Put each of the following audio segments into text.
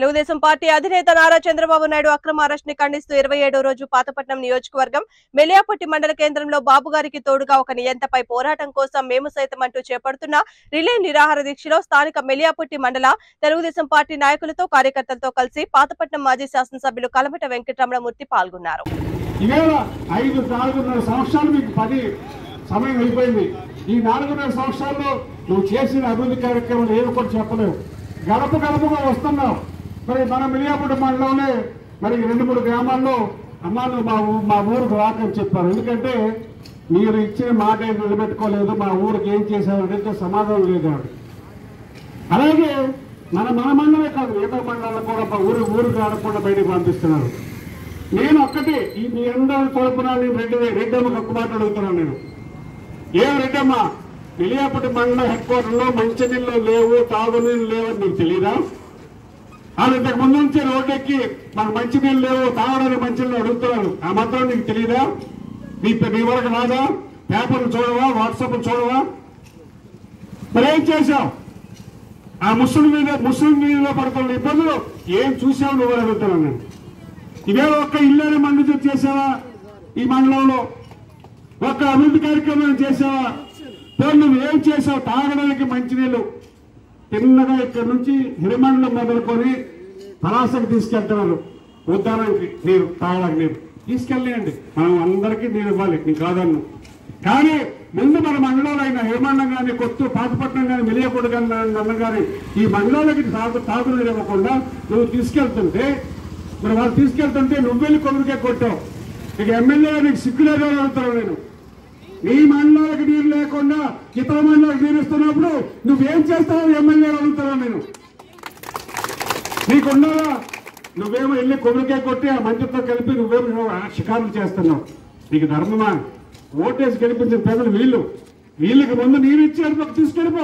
Telugu Desam party అధినేత నారా చంద్రబాబు నాయుడు అక్రమ arrest ని ఖండిస్తూ ఇరవై ఏడో రోజు పాతపట్నం నియోజకవర్గం మెలియాపట్టి మండల కేంద్రంలో బాబు గారికి తోడుగా ఒక నియంతపై పోరాటం కోసం మేము సైతం అంటూ చేపడుతున్న రిలే నిరాహార దీక్షలో స్థానిక మెలియాపట్టి మండల తెలుగుదేశం పార్టీ నాయకులతో కార్యకర్తలతో కలిసి పాతపట్నం మాజీ శాసనసభ్యులు కలమట వెంకటరమణమూర్తి పాల్గొన్నారు ఇవేళ ఐదు నాలుగున్నర సంవత్సరాలు మీకు పని సమయం అయిపోయింది ఈ నాలుగున్నర సంవత్సరాల్లో నువ్వు చేసిన అభివృద్ధి కార్యక్రమాలు ఏమి కూడా చెప్పలేవు గడప గడపగా వస్తున్నావు మరి మన మిలియాపురం మండలంలోనే మరి రెండు మూడు గ్రామాల్లో అమ్మా నువ్వు మా ఊ- మా ఊరికి రాకని చెప్పారు ఎందుకంటే మీరు ఇచ్చిన మాట ఏం నిలబెట్టుకోలేదు మా ఊరికి ఏం చేశారు అంటే సమాధానం లేదు ఆవిడ. అలాగే మన మన మండలమే కాదు మిగతా మండలాలు కూడా మా ఊరు ఊరికి ఆడకుండా బయటకు పంపిస్తున్నారు నేను ఒక్కటి ఈ మీ అందరి తరపున నేను రెడ్డి రెడ్డమ్మ ఒక్క మాట అడుగుతున్నాను నేను ఏం రెడ్డమ్మ మిలియాపటి మండల హెడ్ క్వార్టర్లో మంచినీళ్ళు లేవు తాగునీళ్ళు లేవు అని నీకు తెలియదా వాళ్ళు ఇంతకు ముందు నుంచి రోడ్డెక్కి మాకు మంచినీళ్ళు లేవు తాగడానికి మంచినీళ్ళు అడుగుతున్నారు ఆ మాత్రం నీకు తెలియదా నీ నీ వరకు రాదా పేపర్లు చూడవా వాట్సాప్ చూడవా మరి ఏం చేశావు ఆ ముస్లిం మీద ముస్లిం మీద పడుతున్న ఇబ్బందులు ఏం చూసావు నువ్వు అని అడుగుతున్నాను నేను ఇదే ఒక్క ఇల్లు మండి చేసావా ఈ మండలంలో ఒక్క అభివృద్ధి కార్యక్రమం చేసావా పోనీ నువ్వు ఏం చేసావు తాగడానికి మంచినీళ్ళు తిన్నగా ఇక్కడ నుంచి హిరమండలం మొదలుకొని పలాసకు తీసుకెళ్తున్నారు ఉద్దానానికి నీరు తాగడానికి నీరు తీసుకెళ్ళండి మనం అందరికీ నీరు ఇవ్వాలి నీ కాదన్ను కానీ ముందు మన మండలంలో అయిన హిరమండం కానీ కొత్తూరు పాతపట్నం కానీ మిలియకూడ కానీ అన్న కానీ ఈ మండలాలకి తాగు తాగునీరు ఇవ్వకుండా నువ్వు తీసుకెళ్తుంటే మరి వాళ్ళు తీసుకెళ్తుంటే నువ్వు వెళ్ళి కొనుకే కొట్టావు ఇక ఎమ్మెల్యే నీకు సిగ్గులేదో అని అడుగుతాను నేను నీ మండలాలకు నీరు లేకుండా ఇతర మండలాలకు నీరు ఇస్తున్నప్పుడు నువ్వేం చేస్తావు ఎమ్మెల్యే అడుగుతున్నాను నేను నీకున్నారా నువ్వేమో వెళ్ళి కొబ్బరికాయ కొట్టి ఆ మంచితో కలిపి నువ్వేమో నువ్వు ఆ షికారులు చేస్తున్నావు నీకు ధర్మమా ఓటేసి గెలిపించిన ప్రజలు వీళ్ళు వీళ్ళకి ముందు నీరు ఇచ్చారు మాకు తీసుకెళ్ళిపో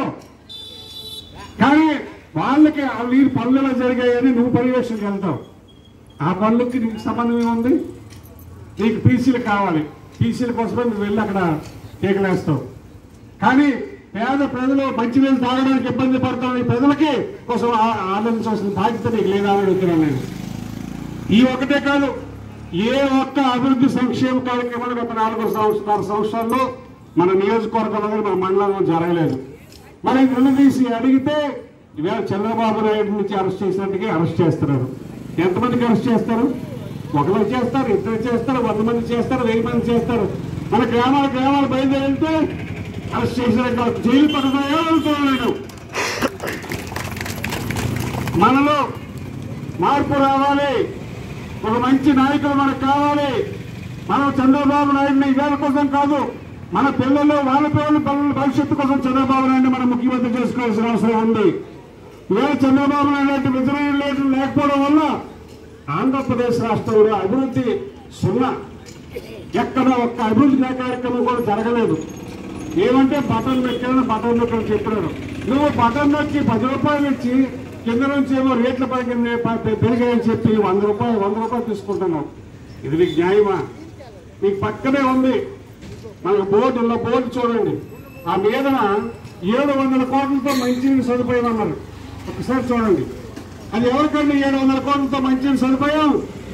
కానీ వాళ్ళకి ఆ నీరు పనులు ఎలా జరిగాయని నువ్వు పర్యవేక్షణకి వెళ్తావు ఆ పనులకి నీకు సంబంధం ఏముంది నీకు పీసీలు కావాలి పీసీల కోసమే నువ్వు వెళ్ళి అక్కడ కేకలేస్తావు కానీ పేద ప్రజలు మంచినీళ్ళు తాగడానికి ఇబ్బంది పడుతున్న ఈ ప్రజలకి కోసం ఆ- ఆలోచించాల్సిన బాధ్యత నీకు లేదా అని అడుగుతున్నాను నేను ఈ ఒకటే కాదు ఏ ఒక్క అభివృద్ధి సంక్షేమ కార్యక్రమాలు గత నాలుగు సంవత్సరాల సంవత్సరాల్లో మన నియోజకవర్గంలో కానీ మన మండలంలో జరగలేదు మరి నిలదీసి అడిగితే ఇవాళ చంద్రబాబు నాయుడు నుంచి అరెస్ట్ చేసినట్టుగా అరెస్ట్ చేస్తున్నారు ఎంతమందికి అరెస్ట్ చేస్తారు ఒకరు చేస్తారు ఇద్దరు చేస్తారు వంద మంది చేస్తారు వెయ్యి మంది చేస్తారు మన గ్రామాల గ్రామాలు బయలుదేరి వెళ్తే అరెస్ట్ చేసిన జైలు పడుతున్నాయో వెళ్తున్నాను నేను మనలో మార్పు రావాలి ఒక మంచి నాయకులు మనకు కావాలి మనం చంద్రబాబు నాయుడిని ఇవాళ కోసం కాదు మన పిల్లలు వాళ్ళ పిల్లల పిల్లల భవిష్యత్తు కోసం చంద్రబాబు నాయుడిని మనం ముఖ్యమంత్రి చేసుకోవాల్సిన అవసరం ఉంది ఇవాళ చంద్రబాబు నాయుడు లాంటి విజయనగరం లీడర్ లేకపోవడం వల్ల ఆంధ్రప్రదేశ్ రాష్ట్రంలో అభివృద్ధి సున్నా ఎక్కడ ఒక్క అభివృద్ధి కార్యక్రమం కూడా జరగలేదు ఏమంటే బటన్ నొక్కాను బటన్ నొక్కని చెప్పినారు నువ్వు బటన్ నొక్కి పది రూపాయలు ఇచ్చి కింద నుంచి ఏమో రేట్ల పైకి పె- పెరిగాయని చెప్పి వంద రూపాయలు వంద రూపాయలు తీసుకుంటున్నావు ఇది నీకు న్యాయమా నీకు పక్కనే ఉంది మనకు బోర్డు ఉన్న బోర్డు చూడండి ఆ మీదన ఏడు వందల కోట్లతో మంచినీరు సదుపాయం అన్నారు ఒకసారి చూడండి అది ఎవరికండి ఏడు వందల కోట్లతో మంచినీరు సదుపాయం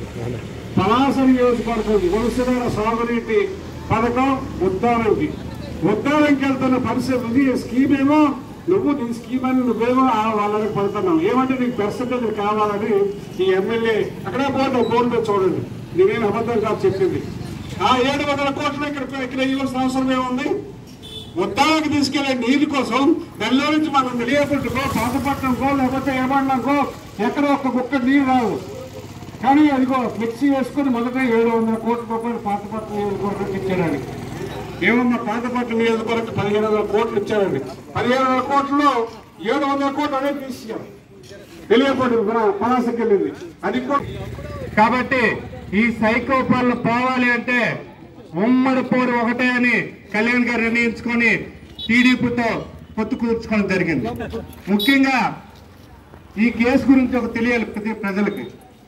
పలాస నియోజకవర్గం వలసదార సాగునీటి పథకం ఉద్దానంకి ఉద్దానంకి వెళ్తున్న పరిస్థితి ఉంది ఈ స్కీమ్ ఏమో నువ్వు నీ స్కీమ్ అని నువ్వేమో ఆ వాళ్ళకి పడుతున్నావు ఏమంటే నీకు పర్సంటేజ్ కావాలని ఈ ఎమ్మెల్యే అక్కడే బోర్డు బోర్డు చూడండి నేనేం అబద్ధం కాదు చెప్పింది ఆ ఏడు వందల కోట్లు ఇక్కడ ఇక్కడ ఇవ్వాల్సిన అవసరం ఏముంది ఉద్దానికి తీసుకెళ్లే నీరు కోసం నెల్లో నుంచి మనం తెలియకుంటుకో పాతపట్నంకో లేకపోతే ఏమన్నాకో ఎక్కడ ఒక్క కుక్క నీరు రావు కానీ అదిగో మిక్సీ వేసుకుని మొదట ఏడు వందల కోట్ల రూపాయలు పాతపట్నం నియోజకవర్గం ఇచ్చారండి ఏమన్నా పాతపట్నం నియోజకవర్గం పదిహేను వందల కోట్లు ఇచ్చారండి పదిహేను వందల కోట్లలో ఏడు వందల కోట్లు అదే తీసుకెళ్ళారు తెలియపడి పలాసకి వెళ్ళింది అది కూడా కాబట్టి ఈ సైకో పనులు పోవాలి అంటే ఉమ్మడి పోరు ఒకటే అని కళ్యాణ్ గారు నిర్ణయించుకొని టీడీపీతో పొత్తు కూర్చుకోవడం జరిగింది ముఖ్యంగా ఈ కేసు గురించి ఒక తెలియాలి ప్రతి ప్రజలకి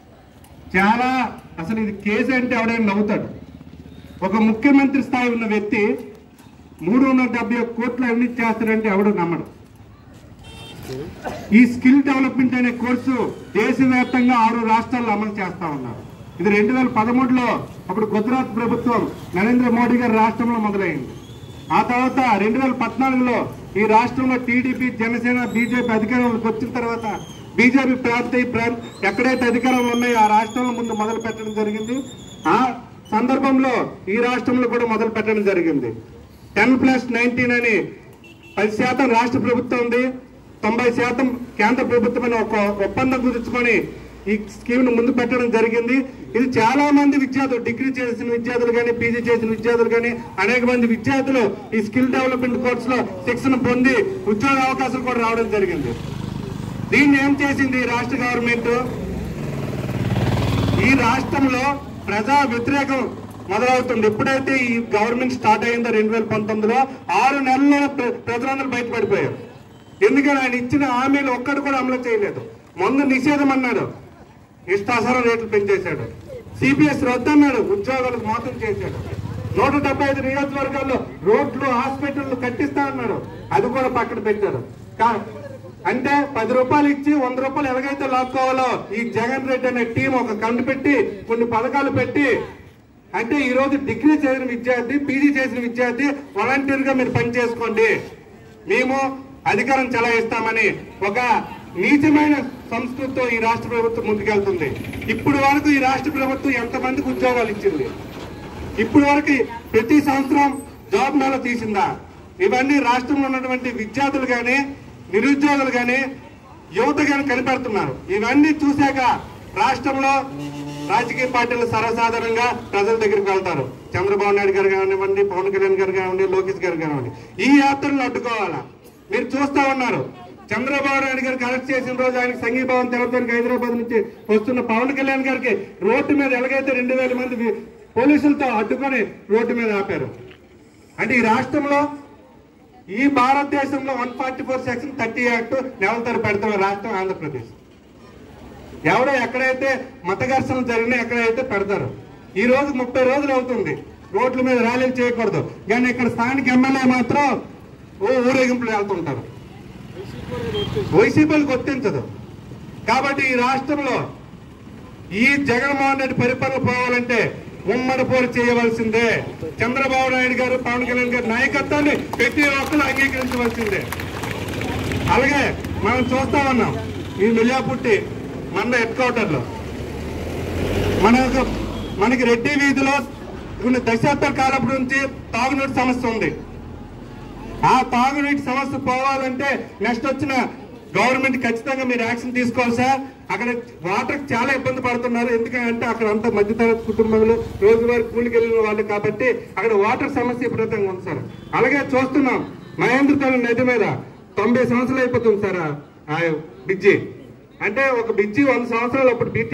చాలా అసలు ఇది కేసు అంటే ఎవడైనా నవ్వుతాడు ఒక ముఖ్యమంత్రి స్థాయి ఉన్న వ్యక్తి మూడు వందల డెబ్బై ఒక్క కోట్లు అవినీతి చేస్తాడంటే ఎవడు నమ్మడు ఈ స్కిల్ డెవలప్మెంట్ అనే కోర్సు దేశవ్యాప్తంగా ఆరు రాష్ట్రాల్లో అమలు చేస్తా ఉన్నారు ఇది రెండు వేల పదమూడులో అప్పుడు గుజరాత్ ప్రభుత్వం నరేంద్ర మోడీ గారి రాష్ట్రంలో మొదలైంది ఆ తర్వాత రెండు వేల పద్నాలుగులో ఈ రాష్ట్రంలో టీడీపీ జనసేన బీజేపీ అధికారంలోకి వచ్చిన తర్వాత బీజేపీ ప్రాంతీయ ప్రాంత ఎక్కడైతే అధికారంలో ఉన్నాయో ఆ రాష్ట్రంలో ముందు మొదలు పెట్టడం జరిగింది ఆ సందర్భంలో ఈ రాష్ట్రంలో కూడా మొదలు పెట్టడం జరిగింది టెన్ ప్లస్ నైన్టీన్ అని పది శాతం రాష్ట్ర ప్రభుత్వం ఉంది తొంభై శాతం కేంద్ర ప్రభుత్వం అని ఒక ఒప్పందం కుదుర్చుకొని ఈ స్కీమ్ ను ముందు పెట్టడం జరిగింది ఇది చాలా మంది విద్యార్థులు డిగ్రీ చేసిన విద్యార్థులు కానీ పీజీ చేసిన విద్యార్థులు కానీ అనేక మంది విద్యార్థులు ఈ స్కిల్ డెవలప్మెంట్ కోర్స్ లో శిక్షణ పొంది ఉద్యోగ అవకాశాలు కూడా రావడం జరిగింది దీన్ని ఏం చేసింది ఈ రాష్ట్ర గవర్నమెంట్ ఈ రాష్ట్రంలో ప్రజా వ్యతిరేకం మొదలవుతుంది ఎప్పుడైతే ఈ గవర్నమెంట్ స్టార్ట్ అయిందో రెండు వేల పంతొమ్మిదిలో ఆరు నెలల్లో ప్ర- ప్రజలందరూ బయటపడిపోయారు ఎందుకని ఆయన ఇచ్చిన హామీలు ఒక్కడు కూడా అమలు చేయలేదు ముందు నిషేధం అన్నాడు ఇష్టాసారం రేట్లు పెంచేశాడు సిపిఎస్ రద్దు అన్నాడు ఉద్యోగాలకు మోసం చేశాడు నూట డెబ్బై ఐదు నియోజకవర్గాల్లో రోడ్లు హాస్పిటల్లు కట్టిస్తా అన్నాడు అది కూడా పక్కన పెట్టారు కా- అంటే పది రూపాయలు ఇచ్చి వంద రూపాయలు ఎలాగైతే లాక్కోవాలో ఈ జగన్ రెడ్డి అనే టీం ఒక కండు పెట్టి కొన్ని పథకాలు పెట్టి అంటే ఈ రోజు డిగ్రీ చేసిన విద్యార్థి పీజీ చేసిన విద్యార్థి వాలంటీర్ గా మీరు పని చేసుకోండి మేము అధికారం చెలాయిస్తామని ఒక నీచమైన సంస్కృతితో ఈ రాష్ట్ర ప్రభుత్వం ముందుకెళ్తుంది ఇప్పుడు వరకు ఈ రాష్ట్ర ప్రభుత్వం ఎంతమందికి ఉద్యోగాలు ఇచ్చింది ఇప్పుడు వరకు ప్రతి సంవత్సరం జాబ్ మేళ తీసిందా ఇవన్నీ రాష్ట్రంలో ఉన్నటువంటి విద్యార్థులు కానీ నిరుద్యోగులు కానీ యువత కానీ కనిపెడుతున్నారు ఇవన్నీ చూశాక రాష్ట్రంలో రాజకీయ పార్టీలు సర్వసాధారణంగా ప్రజల దగ్గరికి వెళ్తారు చంద్రబాబు నాయుడు గారు కానివ్వండి పవన్ కళ్యాణ్ గారు కానివ్వండి లోకేష్ గారు కానివ్వండి ఈ యాత్రలను అడ్డుకోవాలా మీరు చూస్తా ఉన్నారు చంద్రబాబు నాయుడు గారు కలెక్ట్ చేసిన రోజు ఆయనకి సంఘీభావం తెలపడానికి హైదరాబాద్ నుంచి వస్తున్న పవన్ కళ్యాణ్ గారికి రోడ్డు మీద ఎలాగైతే రెండు వేల మంది వి- పోలీసులతో అడ్డుకొని రోడ్డు మీద ఆపారు అంటే ఈ రాష్ట్రంలో ఈ భారతదేశంలో one forty four section thirty act నెలతరు పెడుతున్న రాష్ట్రం ఆంధ్రప్రదేశ్ ఎవడో ఎక్కడైతే మత ఘర్షణలు జరిగినా ఎక్కడైతే పెడతారు ఈ రోజు ముప్పై రోజులు అవుతుంది రోడ్ల మీద ర్యాలీలు చేయకూడదు కానీ ఇక్కడ స్థానిక ఎమ్మెల్యే మాత్రం ఓ ఊరేగింపులు వెళ్తుంటారు వైసీపీలకు వర్తించదు కాబట్టి ఈ రాష్ట్రంలో ఈ జగన్మోహన్ రెడ్డి పరిపాలన పోవాలంటే ఉమ్మడి పోరు చేయవలసిందే చంద్రబాబు నాయుడు గారు పవన్ కళ్యాణ్ గారి నాయకత్వాన్ని ప్రతి ఒక్కరు అంగీకరించవలసిందే అలాగే మనం చూస్తా ఉన్నాం ఈ మిల్లాపుట్టి మన హెడ్ క్వార్టర్ లో మన యొక్క- మనకి రెడ్డి వీధిలో కొన్ని దశాబ్దాల కాలపు నుంచి తాగునీటి సమస్య ఉంది ఆ తాగునీటి సమస్య పోవాలంటే నెక్స్ట్ వచ్చిన గవర్నమెంట్ ఖచ్చితంగా మీరు యాక్షన్ తీసుకోవాలి సార్ అక్కడ వాటర్ చాలా ఇబ్బంది పడుతున్నారు ఎందుకంటే అక్కడ అంతా మధ్యతరగతి కుటుంబాలు రోజువారీ కూలికి వెళ్ళిన వాళ్ళు కాబట్టి అక్కడ వాటర్ సమస్య విపరీతంగా ఉంది సార్ అలాగే చూస్తున్నాం మహేంద్రతల నది మీద తొంభై సంవత్సరాలు అయిపోతుంది సార్ ఆ- ఆ బ్రిడ్జి అంటే ఒక బ్రిడ్జి వంద సంవత్సరాలు అప్పుడు బ్రిడ్జి